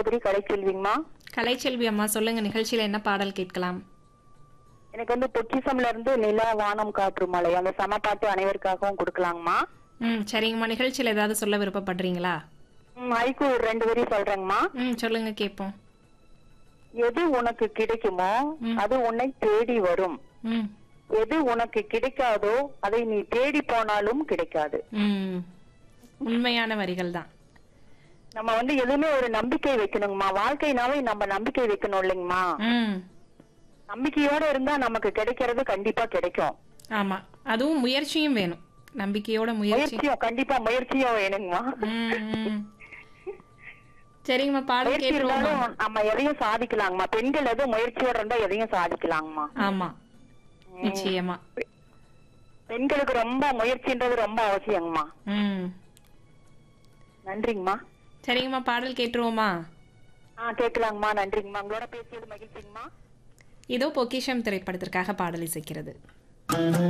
சகோதரி கலைச்செல்விங்கம்மா கலைச்செல்வி அம்மா சொல்லுங்க நிகழ்ச்சியில என்ன பாடல் கேட்கலாம் எனக்கு வந்து பொக்கிசம்ல இருந்து நிலா வானம் காற்று மலை அந்த சமப்பாட்டு அனைவருக்காகவும் கொடுக்கலாங்கம்மா ம் சரிங்கம்மா நிகழ்ச்சியில ஏதாவது சொல்ல விருப்பப்படுறீங்களா ம், ஐக்கு ஒரு ரெண்டு வரி சொல்றேங்கம்மா ம் சொல்லுங்க கேட்போம் எது உனக்கு கிடைக்குமோ அது உன்னை தேடி வரும் ம் எது உனக்கு கிடைக்காதோ அதை நீ தேடி போனாலும் கிடைக்காது ம் உண்மையான வரிகள் தான் நம்ம வந்து எதுவுமே ஒரு நம்பிக்கை வைக்கணுங்கம்மா வாழ்க்கைனாவே நம்ம நம்பிக்கை வைக்கணும் இல்லைங்கம்மா ம் நம்பிக்கையோட இருந்தா நமக்கு கிடைக்கிறது கண்டிப்பா கிடைக்கும் ஆமா அதுவும் முயற்சியும் வேணும் நம்பிக்கையோட முயற்சி முயற்சியும் கண்டிப்பா முயற்சியும் வேணுங்கம்மா ம், ம். சரிங்கம்மா பாடல் முயற்சி கேட்டுருவோமா இருந்தாலும் நம்ம எதையும் சாதிக்கலாங்கம்மா பெண்கள் எதுவும் முயற்சியோட இருந்தா எதையும் சாதிக்கலாங்கம்மா ஆமா நிச்சயமா பெண்களுக்கு ரொம்ப முயற்சின்றது ரொம்ப அவசியங்கம்மா ம் நன்றிங்கம்மா சரிங்கம்மா பாடல் கேட்டுருவோமா ஆ கேட்கலாங்கம்மா நன்றிங்கம்மா உங்களோட பேசியது மகிழ்ச்சிங்கம்மா இதோ பொக்கிஷம் திரைப்படத்திற்காக பாடல் இசைக்கிறது